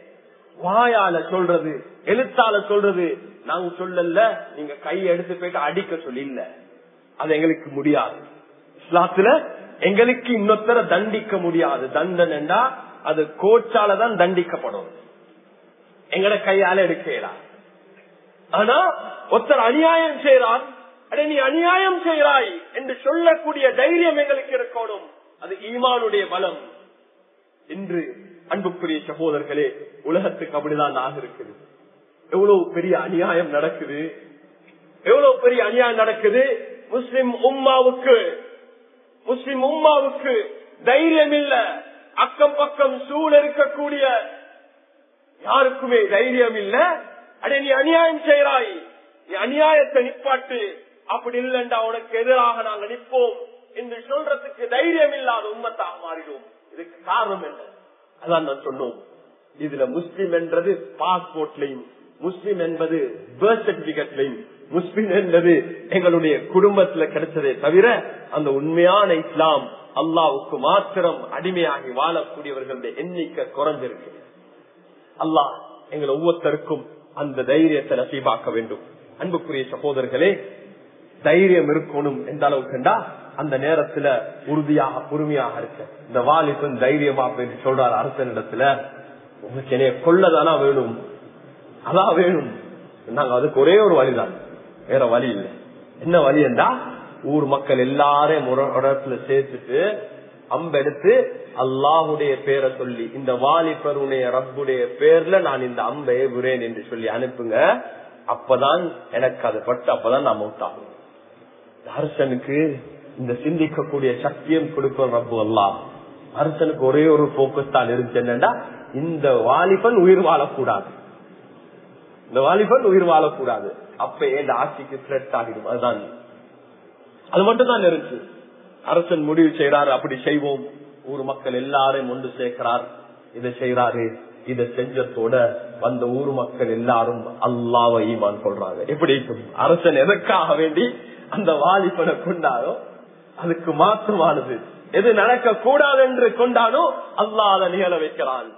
வாயால சொல்றது எழுத்தால சொல்றது நாங்க சொல்லல நீங்க கையை எடுத்து போயிட்டு அடிக்க சொல்லி இல்ல அது எங்களுக்கு முடியாது இஸ்லாத்துல எங்களுக்கு இன்னொருத்தர தண்டிக்க முடியாது தண்டனைண்டா அது கோச்சால தான் தண்டிக்கப்படும் எங்கட கையால எடுக்கலாம் ஆனா ஒருத்தர் அநியாயம் செய்யறான் அடே நீ அநியாயம் செய்கிறாய் என்று சொல்லக்கூடிய தைரியம் எங்களுக்கு இருக்கணும் அது ஈமானுடைய பலம் இன்று அன்புக்குரிய சகோதரர்களே உலகத்துக்கு அப்படிதான் ஆக இருக்குது எவ்வளவு பெரிய அநியாயம் நடக்குது எவ்வளவு பெரிய அநியாயம் நடக்குது முஸ்லிம் உம்மாவுக்கு முஸ்லிம் உம்மாவுக்கு தைரியம் இல்ல அக்கம் பக்கம் சூழ இருக்கக்கூடிய யாருக்குமே தைரியம் இல்ல அடே நீ அநியாயம் செய்கிறாய் நீ அநியாயத்தை நிப்பாட்டு அப்படி இல்லைண்டா உனக்கு எதிராக நாங்க நிற்போம் என்று சொல்றதுக்கு தைரியம் இல்லாத உண்மத்தாக மாறிடும் இதுக்கு காரணம் என்ன அதான் நான் சொன்னோம் இதுல முஸ்லிம் என்றது பாஸ்போர்ட்லையும் முஸ்லிம் என்பது பர்த் சர்டிபிகேட்லையும் முஸ்லிம் என்பது எங்களுடைய குடும்பத்துல கிடைச்சதே தவிர அந்த உண்மையான இஸ்லாம் அல்லாவுக்கு மாத்திரம் அடிமையாகி வாழக்கூடியவர்களுடைய எண்ணிக்கை குறைஞ்சிருக்கு அல்லாஹ் எங்கள் ஒவ்வொருத்தருக்கும் அந்த தைரியத்தை நசீபாக்க வேண்டும் அன்புக்குரிய சகோதரர்களே தைரியம் இருக்கணும் எந்த அளவுக்குண்டா அந்த நேரத்துல உறுதியாக பொறுமையாக இருக்க இந்த வாலிபன் தைரியமா அப்படின்னு சொல்றாரு அரசனிடத்துல உங்களுக்கு என்னைய கொள்ளதானா வேணும் அதான் வேணும் நாங்க அதுக்கு ஒரே ஒரு வழிதான் வேற வழி இல்லை என்ன வழி என்றா ஊர் மக்கள் எல்லாரையும் ஒரு இடத்துல சேர்த்துட்டு அம்பெடுத்து அல்லாஹுடைய பேரை சொல்லி இந்த வாலிபருடைய ரப்புடைய பேர்ல நான் இந்த அம்பை விரேன் என்று சொல்லி அனுப்புங்க அப்பதான் எனக்கு அது பட்டு அப்பதான் நான் மௌத்தாகும் அரசனுக்கு இந்த சிந்திக்கக்கூடிய சக்தியும் கொடுக்கும் ரப்பு அல்லா அரசனுக்கு ஒரே ஒரு போக்கஸ் தான் இருந்துச்சு என்னன்னா இந்த வாலிபன் உயிர் வாழக்கூடாது இந்த வாலிபன் உயிர் வாழக்கூடாது அப்ப இந்த ஆட்சிக்கு த்ரெட் ஆகிடும் அதுதான் அது மட்டும் தான் இருந்துச்சு அரசன் முடிவு செய்யறாரு அப்படி செய்வோம் ஊர் மக்கள் எல்லாரையும் ஒன்று சேர்க்கிறார் இதை செய்யறாரு இதை செஞ்சத்தோட வந்த ஊர் மக்கள் எல்லாரும் அல்லாவை ஈமான் கொள்றாங்க எப்படி அரசன் எதற்காக வேண்டி அந்த வாலிபனை கொண்டாரோ அதுக்கு மாற்றமானது எது நடக்க கூடாது என்று கொண்டானோ அல்லா அதை நிகழ வைக்கிறான்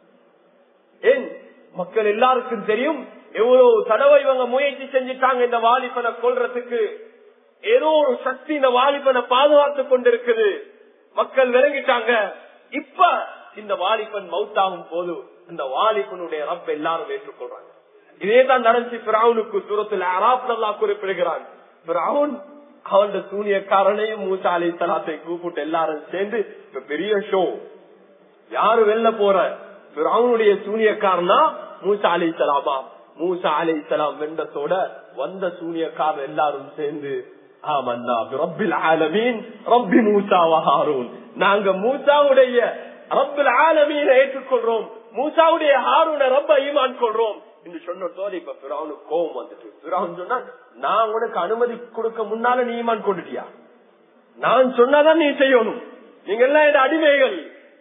ஏன் மக்கள் எல்லாருக்கும் தெரியும் எவ்வளவு தடவை இவங்க முயற்சி செஞ்சுட்டாங்க இந்த வாலிபனை கொள்றதுக்கு ஏதோ ஒரு சக்தி இந்த வாலிபனை பாதுகாத்து கொண்டிருக்குது மக்கள் விளங்கிட்டாங்க இப்ப இந்த வாலிபன் மவுத்தாகும் போது அந்த வாலிபனுடைய ரப்ப எல்லாரும் ஏற்றுக்கொள்றாங்க இதே தான் நடந்துச்சு பிராவுனுக்கு தூரத்தில் அராப்லா குறிப்பிடுகிறான் பிராவுன் அவன் சூனியக்காரனையும் மூசா அலி தலாத்தை கூப்பிட்டு எல்லாரும் சேர்ந்து இப்ப பெரிய ஷோ யாரு வெளில போற பிராவுனுடைய சூனியக்காரனா மூசா அலி சலாமா மூசா அலி சலாம் வெண்டத்தோட வந்த சூனியக்காரர் எல்லாரும் சேர்ந்து ஆமன்னா ரப்பில் ஆலமீன் ரப்பி மூசா வஹாரூன் நாங்க மூசாவுடைய ரப்பில் ஆலமீனை ஏற்றுக்கொள்றோம் மூசாவுடைய ஹாரூனை ரப்ப ஈமான் கொள்றோம் என்று சொன்னதோடு இப்ப பிராவுனுக்கு கோபம் வந்துட்டு பிராவுன் சொன்னா நான் உனக்கு அனுமதி கொடுக்க முன்னால நீ ஈமான் கொண்டுட்டியா நான் சொன்னாதான் நீ செய்யணும் நீங்க எல்லாம் என் அடிமைகள்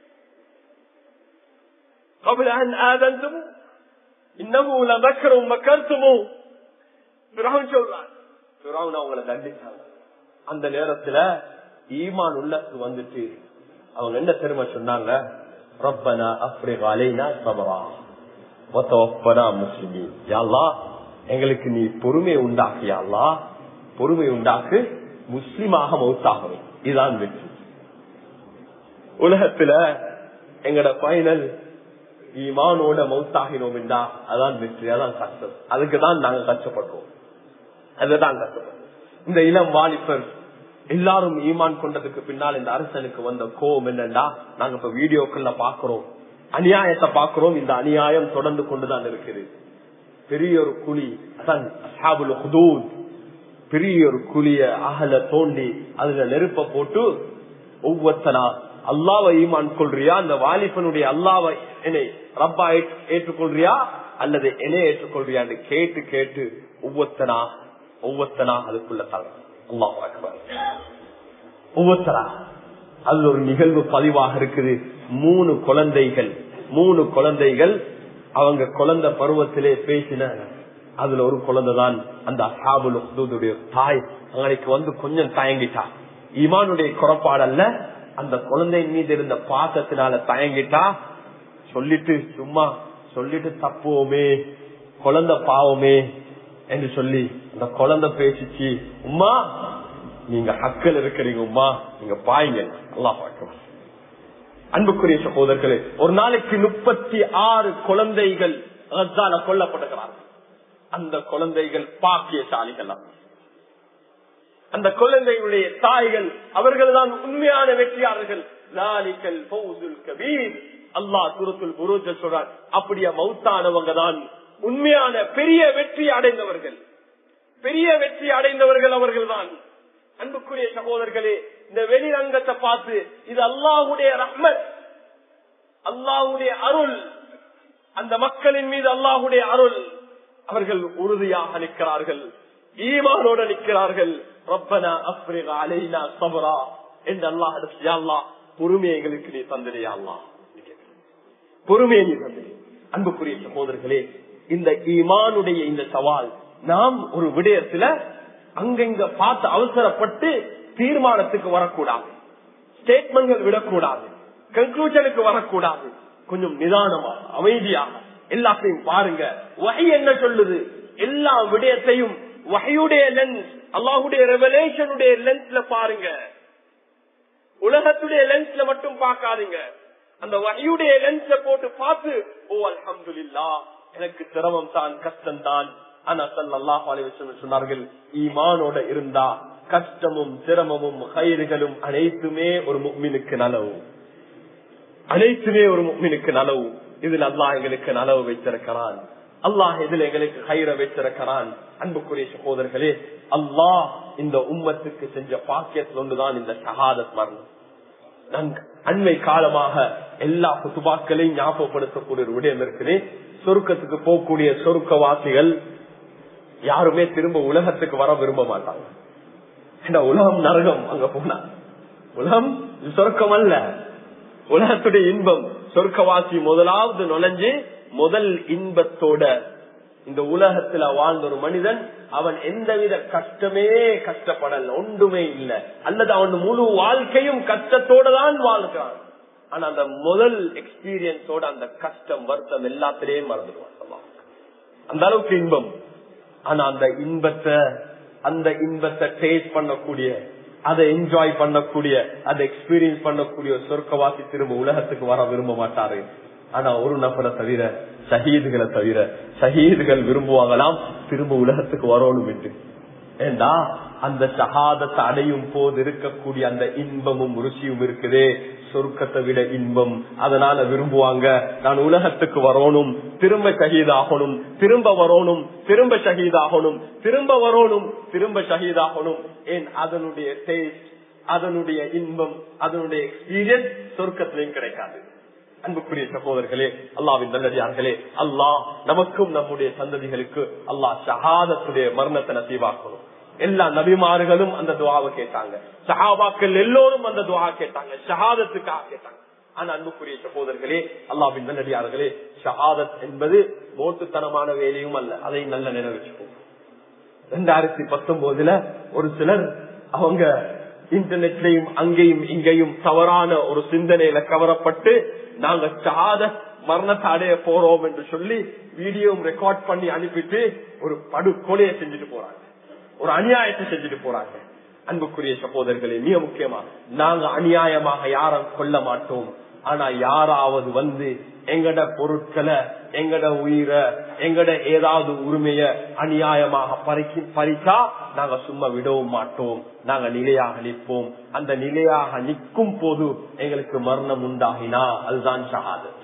قبل أن آذنتم إنه لمكر مكرتمو பிராவுன் சொல்றான் பிராவுன் அவங்களை தண்டிச்சாங்க அந்த நேரத்துல ஈமான் உள்ளத்து வந்துட்டு அவங்க என்ன பெருமை சொன்னாங்க ரப்பனா அப்ரிக் அலைனா சபரா வத்தவப்பனா முஸ்லிமீன் யாழ்லா எங்களுக்கு நீ பொறுமை உண்டாக்கியாள்லா பொறுமை உண்டாக்கு முஸ்லிமாக மௌத்தாகவே இதுதான் வெற்றி உலகத்துல எங்கட பைனல் ஈமானோட மௌத்தாகினோம் என்றா அதான் வெற்றி அதான் சக்சஸ் அதுக்கு தான் நாங்க கஷ்டப்படுறோம் அதுதான் கஷ்டப்படுறோம் இந்த இளம் வாலிபர் எல்லாரும் ஈமான் கொண்டதுக்கு பின்னால் இந்த அரசனுக்கு வந்த கோபம் என்னண்டா நாங்க இப்ப வீடியோக்கள்ல பாக்குறோம் அநியாயத்தை பாக்குறோம் இந்த அநியாயம் தொடர்ந்து கொண்டுதான் இருக்குது பெரிய ஒரு குழி அதான் அசாபுல் ஹுதூத் பெரிய ஒரு குழிய அகல தோண்டி அதுல நெருப்ப போட்டு ஒவ்வொருத்தனா அல்லாவை ஈமான் கொள்றியா அந்த வாலிபனுடைய அல்லாவை என்னை ரப்பா ஏற்றுக்கொள்றியா அல்லது என்னை ஏற்றுக்கொள்றியான்னு கேட்டு கேட்டு ஒவ்வொருத்தனா ஒவ்வொருத்தனா அதுக்குள்ள தலை அல்லாஹ் அக்பர் ஒவ்வொருத்தரா அது ஒரு நிகழ்வு பதிவாக இருக்குது மூணு குழந்தைகள் மூணு குழந்தைகள் அவங்க குழந்தை பருவத்திலே பேசின அதுல ஒரு குழந்தை தான் அந்த அசாபுல் உஹ்தூதுடைய தாய் அன்னைக்கு வந்து கொஞ்சம் தயங்கிட்டா ஈமானுடைய குறப்பாடு அல்ல அந்த குழந்தையின் மீது இருந்த பாசத்தினால தயங்கிட்டா சொல்லிட்டு சும்மா சொல்லிட்டு தப்புவோமே குழந்தை பாவமே என்று சொல்லி அந்த குழந்தை பேசிச்சு உமா நீங்க ஹக்கல் இருக்கிறீங்க உமா நீங்க பாய்ங்க நல்லா பார்க்கலாம் அன்புக்குரிய சகோதரர்களே ஒரு நாளைக்கு முப்பத்தி ஆறு குழந்தைகள் ரத்தால கொல்லப்படுகிறார்கள் அந்த குழந்தைகள் பாக்கியசாலிகள் அந்த குழந்தைகளுடைய தாய்கள் அவர்கள் தான் உண்மையான வெற்றியாளர்கள் லாலிக்கல் ஃபௌசுல் கபீர் அல்லாஹ் சுரத்துல் புரூஜ சொல்றார் அப்படியே மௌத்தானவங்க தான் உண்மையான பெரிய வெற்றி அடைந்தவர்கள் பெரிய வெற்றி அடைந்தவர்கள் அவர்கள் தான் அன்புக்குரிய சகோதரர்களே இந்த வெளிரங்கத்தை பார்த்து இது அல்லாஹுடைய ரஹ்மத் அல்லாஹுடைய அருள் அந்த மக்களின் மீது அல்லாஹுடைய அருள் அவர்கள் உறுதியாக நிற்கிறார்கள் ஈமானோட நிற்கிறார்கள் ரப்பனா அப்ரிக அலைனா சபரா என்று அல்லாஹ் அல்லாஹ் பொறுமையை எங்களுக்கு நீ தந்திரியா அல்லாஹ் பொறுமையை நீ தந்திரி அன்புக்குரிய சகோதரர்களே இந்த ஈமானுடைய இந்த சவால் நாம் ஒரு விடயத்துல அங்கங்க பார்த்து அவசரப்பட்டு தீர்மானத்துக்கு வரக்கூடாது ஸ்டேட்மெண்ட்கள் விடக்கூடாது கன்க்ளூஷனுக்கு வரக்கூடாது கொஞ்சம் நிதானமா அமைதியாக எல்லாத்தையும் பாருங்க வகை என்ன சொல்லுது எல்லா விடயத்தையும் வகையுடைய லென்ஸ் அல்லாஹுடைய ரெவலேஷனுடைய லென்ஸ்ல பாருங்க உலகத்துடைய லென்ஸ்ல மட்டும் பார்க்காதீங்க அந்த வகையுடைய லென்ஸ்ல போட்டு பார்த்து ஓ அல்ஹம்துலில்லா எனக்கு சிரமம் தான் கஷ்டம் தான் ஆனா சல்லாஹ் சொன்னார்கள் ஈமானோட இருந்தா கஷ்டமும் சிரமமும் கயிறுகளும் அனைத்துமே ஒரு முக்மினுக்கு நலவு அனைத்துமே ஒரு முக்மினுக்கு நலவு இதில் அல்லாஹ் எங்களுக்கு நலவு வைத்திருக்கிறான் அல்லாஹ் இதில் எங்களுக்கு கயிற வைத்திருக்கிறான் அன்புக்குரிய சகோதரர்களே அல்லாஹ் இந்த உம்மத்துக்கு செஞ்ச பாக்கியத்தில் ஒன்றுதான் இந்த ஷஹாதத் மரணம் அண்மை காலமாக எல்லா குத்துபாக்களையும் ஞாபகப்படுத்தக்கூடிய ஒரு விடயம் இருக்குது சொருக்கத்துக்கு போகக்கூடிய சொருக்கவாசிகள் யாருமே திரும்ப உலகத்துக்கு வர விரும்ப மாட்டாங்க ஏன்னா உலகம் நரகம் அங்க போனா உலகம் சொர்க்கம் அல்ல உலகத்துடைய இன்பம் சொர்க்கவாசி முதலாவது நுழைஞ்சு முதல் இன்பத்தோட இந்த உலகத்துல வாழ்ந்த ஒரு மனிதன் அவன் எந்தவித கஷ்டமே கஷ்டப்படல ஒன்றுமே இல்லை அல்லது அவன் முழு வாழ்க்கையும் கஷ்டத்தோட தான் வாழ்கிறான் ஆனா அந்த முதல் எக்ஸ்பீரியன்ஸோட அந்த கஷ்டம் வருத்தம் எல்லாத்திலேயும் மறந்துடுவான் அந்த அளவுக்கு இன்பம் ஆனா அந்த இன்பத்தை அந்த இன்பத்தை டேஸ்ட் பண்ணக்கூடிய அதை என்ஜாய் பண்ணக்கூடிய அதை எக்ஸ்பீரியன்ஸ் பண்ணக்கூடிய சொர்க்கவாசி திரும்ப உலகத்துக்கு வர விரும்ப மாட்டாரு ஆனா ஒரு நபரை தவிர ஷஹீதுகளை தவிர ஷஹீதுகள் விரும்புவாங்களாம் திரும்ப உலகத்துக்கு வரணும் என்று ஏண்டா அந்த ஷஹாதத்தை அடையும் போது இருக்கக்கூடிய அந்த இன்பமும் ருசியும் இருக்குதே சொர்க்கத்தை விட இன்பம் அதனால விரும்புவாங்க நான் உலகத்துக்கு வரணும் திரும்ப ஷஹீதாகணும் திரும்ப வரணும் திரும்ப ஷஹீதாகணும் திரும்ப வரணும் திரும்ப ஷஹீதாகணும் ஏன் அதனுடைய டேஸ்ட் அதனுடைய இன்பம் அதனுடைய எக்ஸ்பீரியன்ஸ் சொர்க்கத்திலையும் கிடைக்காது அன்புக்குரிய சகோதரர்களே அல்லாவின் நல்லடியார்களே அல்லாஹ் நமக்கும் நம்முடைய சந்ததிகளுக்கு அல்லாஹ் ஷஹாதத்துடைய மரணத்தை நசீவாக்கணும் எல்லா நபிமார்களும் அந்த துவாவை கேட்டாங்க சஹாபாக்கள் எல்லோரும் அந்த துவா கேட்டாங்க ஷஹாதத்துக்காக கேட்டாங்க ஆனா அன்புக்குரிய சகோதரர்களே அல்லாவின் நல்லடியார்களே ஷஹாதத் என்பது மோட்டுத்தனமான வேலையும் அல்ல அதை நல்ல நினைவச்சுக்கோ ரெண்டாயிரத்தி பத்தொன்பதுல ஒரு சிலர் அவங்க இன்டர்நெட்லயும் அங்கேயும் இங்கேயும் தவறான ஒரு சிந்தனையில கவரப்பட்டு நாங்க சாத மரணத்தை அடைய போறோம் என்று சொல்லி வீடியோ ரெக்கார்ட் பண்ணி அனுப்பிட்டு ஒரு படு கொலையை செஞ்சுட்டு போறாங்க ஒரு அநியாயத்தை செஞ்சுட்டு போறாங்க அன்புக்குரிய சகோதரர்களே மிக முக்கியமா நாங்க அநியாயமாக யாரும் கொல்ல மாட்டோம் ஆனா யாராவது வந்து எங்கட பொருட்களை எங்கட உயிரை எங்கட ஏதாவது உரிமைய அநியாயமாக பறிக்கி பறிச்சா நாங்க சும்மா விடவும் மாட்டோம் நாங்க நிலையாக நிற்போம் அந்த நிலையாக நிற்கும் போது எங்களுக்கு மரணம் உண்டாகினா அதுதான் ஷஹாதத்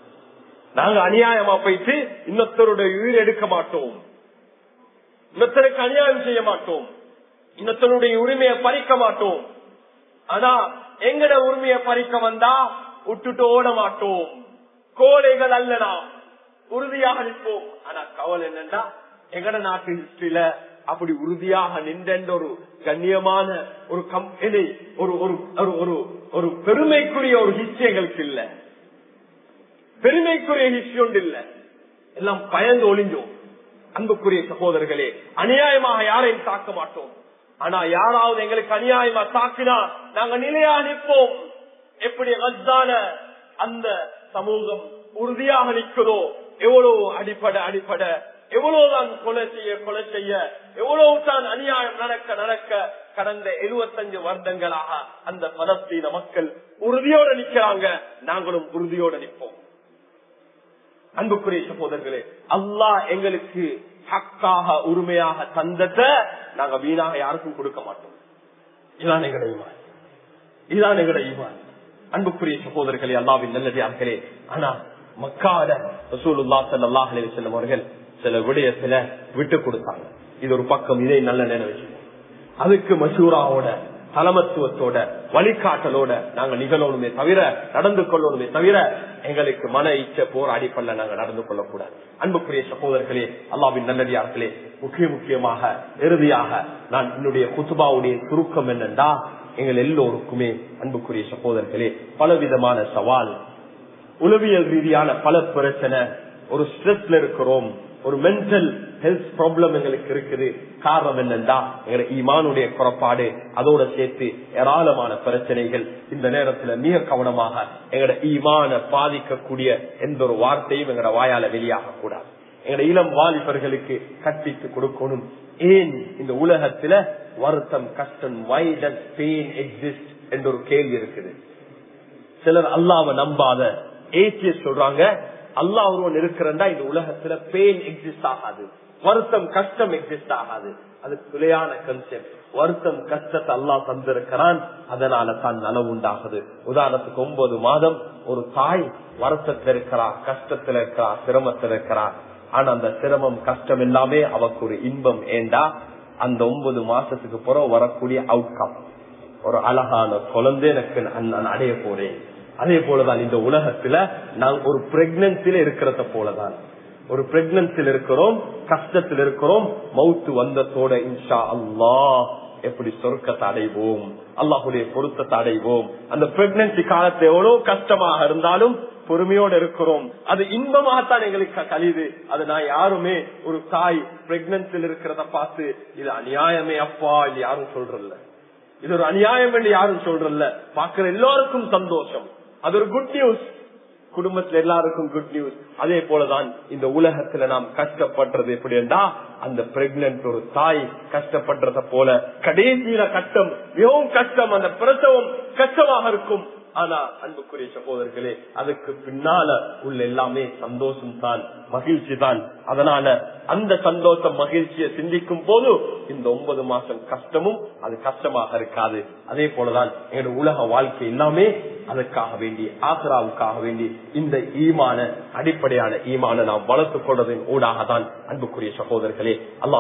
நாங்க அநியாயமா போயிட்டு இன்னொருத்தருடைய உயிர் எடுக்க மாட்டோம் இன்னொருத்தருக்கு அநியாயம் செய்ய மாட்டோம் இன்னொருத்தருடைய உரிமையை பறிக்க மாட்டோம் ஆனா எங்கட உரிமையை பறிக்க வந்தா விட்டுட்டு ஓட மாட்டோம் கோழைகள் அல்லனா உறுதியாக நிற்போம் ஆனா கவலை என்னன்னா எங்கட நாட்டு ஹிஸ்டரியில அப்படி உறுதியாக நின்ற ஒரு கண்ணியமான ஒரு கம்பெனி ஒரு ஒரு ஒரு ஒரு பெருமைக்குரிய ஒரு ஹிஸ்டரி எங்களுக்கு இல்ல பெருமைக்குரிய ஹிஸ்டரி ஒன்று இல்ல எல்லாம் பயந்து ஒளிஞ்சோம் அன்புக்குரிய சகோதரர்களே அநியாயமாக யாரையும் தாக்க மாட்டோம் ஆனா யாராவது எங்களுக்கு அநியாயமா தாக்கினா நாங்க நிலையா நிற்போம் எப்படி ரத்தான அந்த சமூகம் உறுதியாக நிற்கிறதோ எவ்வளவு அடிப்படை அடிப்படை எவ்வளவுதான் கொலை செய்ய கொலை செய்ய எவ்வளவுதான் அநியாயம் நடக்க நடக்க கடந்த எழுபத்தஞ்சு வருடங்களாக அந்த பலஸ்தீன மக்கள் உறுதியோட நிக்கிறாங்க நாங்களும் உறுதியோட நிற்போம் அன்புக்குரிய சகோதரர்களே அல்லாஹ் எங்களுக்கு ஹக்காக உரிமையாக தந்தத நாங்க வீணாக யாருக்கும் கொடுக்க மாட்டோம் இதான் எங்கட ஈமான் இதுதான் எங்கட ஈமான் அன்புக்குரிய சகோதரர்களே அல்லாவின் நல்லதார்களே ஆனா மக்காட ரசூலுல்லா ஸல்லல்லாஹு அலைஹி வஸல்லம் அவர்கள் சில விடயத்துல விட்டு கொடுத்தாங்க இது ஒரு பக்கம் இதை நல்ல நினைவு அதுக்கு மசூராவோட தலைமத்துவத்தோட வழிகாட்டலோட நாங்க நிகழணுமே தவிர நடந்து கொள்ளணுமே தவிர எங்களுக்கு மன இச்ச போர் அடிப்பல்ல நாங்க நடந்து கொள்ளக்கூடாது அன்புக்குரிய சகோதரர்களே அல்லாவின் நல்லடியார்களே முக்கிய முக்கியமாக இறுதியாக நான் என்னுடைய குத்துபாவுடைய சுருக்கம் என்னண்டா எங்கள் எல்லோருக்குமே அன்புக்குரிய சகோதரர்களே பலவிதமான சவால் உளவியல் ரீதியான பல பிரச்சனை ஒரு ஸ்ட்ரெஸ்ல இருக்கிறோம் ஒரு மென்டல் ஹெல்த் ப்ராப்ளம் எங்களுக்கு இருக்குது காரணம் என்னண்டா எங்க ஈமானுடைய குறப்பாடு அதோட சேர்த்து ஏராளமான பிரச்சனைகள் இந்த நேரத்துல மிக கவனமாக எங்கட ஈமான பாதிக்கக்கூடிய எந்த ஒரு வார்த்தையும் எங்கட வாயால வெளியாக கூடாது எங்கட இளம் வாலிபர்களுக்கு கற்பித்து கொடுக்கணும் ஏன் இந்த உலகத்துல வருத்தம் கஷ்டம் வை டஸ் பெயின் எக்ஸிஸ்ட் என்ற ஒரு கேள்வி இருக்குது சிலர் அல்லாவை நம்பாத ஏசியஸ் சொல்றாங்க அல்லாஹ் ஒருவன் இருக்கிறண்டா இந்த உலகத்துல பெயின் எக்ஸிஸ்ட் ஆகாது வருத்தம் கஷ்டம் எக்ஸிஸ்ட் ஆகாது அது பிழையான கன்செப்ட் வருத்தம் கஷ்டத்தை அல்லாஹ் தந்திருக்கிறான் அதனால தான் நனவு உண்டாகுது உதாரணத்துக்கு ஒன்பது மாதம் ஒரு தாய் வருத்தத்தில் இருக்கிறா கஷ்டத்துல இருக்கிறா சிரமத்தில் இருக்கிறா ஆனா அந்த சிரமம் கஷ்டம் எல்லாமே அவக்கு ஒரு இன்பம் ஏண்டா அந்த ஒன்பது மாசத்துக்கு பிறகு வரக்கூடிய அவுட்கம் ஒரு அழகான குழந்தை எனக்கு நான் அடைய போறேன் அதே போலதான் இந்த உலகத்துல நான் ஒரு பிரெக்னன்சில இருக்கிறத போலதான் ஒரு பிரெக்னன்சில இருக்கிறோம் கஷ்டத்தில் இருக்கிறோம் மவுத்து வந்ததோட இன்ஷா அல்லாஹ் எப்படி சொர்க்கத்தை அடைவோம் அல்லாஹுடைய பொருத்தத்தை அடைவோம் அந்த பிரெக்னன்சி காலத்தை எவ்வளவு கஷ்டமாக இருந்தாலும் பொறுமையோடு இருக்கிறோம் அது இன்பமாகத்தான் எங்களுக்கு கழிது அது நான் யாருமே ஒரு தாய் பிரெக்னன்சில் இருக்கிறத பார்த்து இது அநியாயமே அப்பா இது யாரும் சொல்றல இது ஒரு அநியாயம் என்று யாரும் சொல்றல பாக்குற எல்லாருக்கும் சந்தோஷம் அது ஒரு குட் நியூஸ் குடும்பத்துல எல்லாருக்கும் குட் நியூஸ் அதே போலதான் இந்த உலகத்துல நாம் கஷ்டப்படுறது எப்படி என்றா அந்த பிரெக்னன்ட் ஒரு தாய் கஷ்டப்படுறத போல கடைசியில கஷ்டம் மிகவும் கஷ்டம் அந்த பிரசவம் கஷ்டமாக இருக்கும் ஆனா அன்புக்குரிய சகோதரர்களே அதுக்கு பின்னால உள்ள எல்லாமே சந்தோஷம் தான் மகிழ்ச்சி தான் அதனால அந்த சந்தோஷம் மகிழ்ச்சியை சிந்திக்கும் போது இந்த ஒன்பது மாசம் கஷ்டமும் அது கஷ்டமாக இருக்காது அதே போலதான் எங்களுடைய உலக வாழ்க்கை எல்லாமே அதற்காக வேண்டி ஆசராவுக்காக வேண்டி இந்த ஈமான அடிப்படையான ஈமான நாம் வளர்த்துக் கொள்வதன் ஊடாக தான் அன்புக்குரிய சகோதரர்களே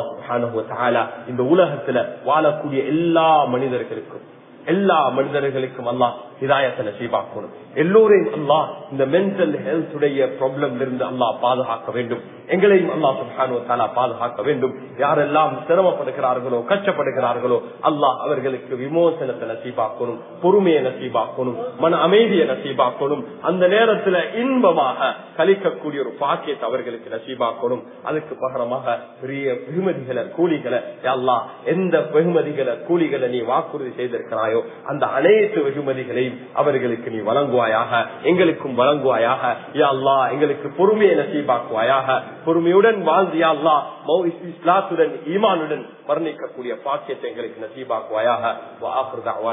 அல்லாஹ் இந்த உலகத்துல வாழக்கூடிய எல்லா மனிதர்களுக்கும் எல்லா மனிதர்களுக்கும் அல்லா இதாயத்தை நசீபாக்கணும் எல்லோரையும் அல்லா இந்த மென்டல் ஹெல்த் உடைய ப்ராப்ளம் இருந்து அல்லா பாதுகாக்க வேண்டும் எங்களையும் அல்லா சுல்ஹானு தாலா பாதுகாக்க வேண்டும் யாரெல்லாம் சிரமப்படுகிறார்களோ கஷ்டப்படுகிறார்களோ அல்லாஹ் அவர்களுக்கு விமோசனத்தை நசீபாக்கணும் பொறுமையை நசீபாக்கணும் மன அமைதியை நசீபாக்கணும் அந்த நேரத்துல இன்பமாக கழிக்கக்கூடிய ஒரு பாக்கியத்தை அவர்களுக்கு நசீபாக்கணும் அதுக்கு பகரமாக பெரிய வெகுமதிகளை கூலிகளை அல்லா எந்த வெகுமதிகளை கூலிகளை நீ வாக்குறுதி செய்திருக்கிறாயோ அந்த அனைத்து வெகுமதிகளையும் அவர்களுக்கு நீ வழங்குவாயாக எங்களுக்கும் வழங்குவாயாக யா அல்லா எங்களுக்கு பொறுமையை நசீபாக்குவாயாக பொறுமையுடன் வாழ்ந்து யா அல்லா இஸ்லாத்துடன் ஈமானுடன் வர்ணிக்கக்கூடிய பாக்கியத்தை எங்களுக்கு நசீபாக்குவாயாக